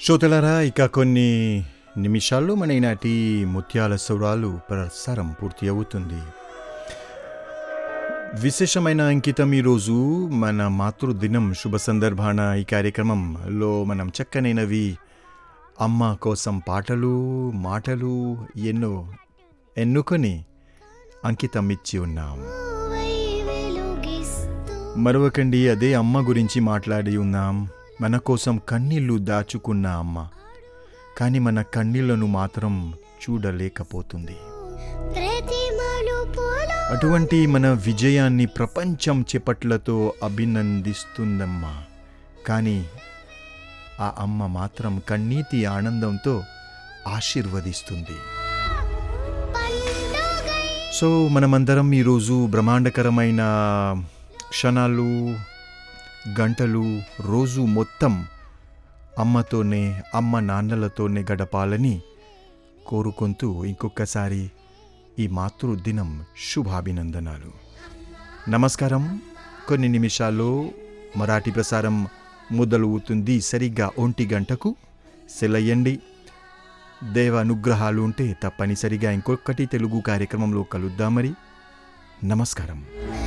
శ్రోతలారా ఇక కొన్ని నిమిషాల్లో మన ఈనాటి ముత్యాల స్వరాలు ప్రసారం పూర్తి అవుతుంది విశేషమైన అంకితం ఈరోజు మన మాతృదినం శుభ సందర్భాన ఈ కార్యక్రమంలో మనం చక్కనైనవి అమ్మ కోసం పాటలు మాటలు ఎన్నో ఎన్నుకొని అంకితం ఇచ్చి ఉన్నాం మరొకండి అదే అమ్మ గురించి మాట్లాడి ఉన్నాం మన కోసం కన్నీళ్లు దాచుకున్న అమ్మ కానీ మన కన్నీళ్లను మాత్రం చూడలేకపోతుంది అటువంటి మన విజయాన్ని ప్రపంచం చేపట్లతో అభినందిస్తుందమ్మా కానీ ఆ అమ్మ మాత్రం కన్నీటి ఆనందంతో ఆశీర్వదిస్తుంది సో మనమందరం ఈరోజు బ్రహ్మాండకరమైన క్షణాలు గంటలు రోజు మొత్తం అమ్మతోనే అమ్మ నాన్నలతోనే గడపాలని కోరుకుంటూ ఇంకొకసారి ఈ మాతృదినం శుభాభినందనాలు నమస్కారం కొన్ని నిమిషాల్లో మరాఠీ ప్రసారం మొదలవుతుంది సరిగ్గా ఒంటి గంటకు సెలయ్యండి దేవ అనుగ్రహాలు ఉంటే తప్పనిసరిగా ఇంకొకటి తెలుగు కార్యక్రమంలో కలుద్దాం మరి నమస్కారం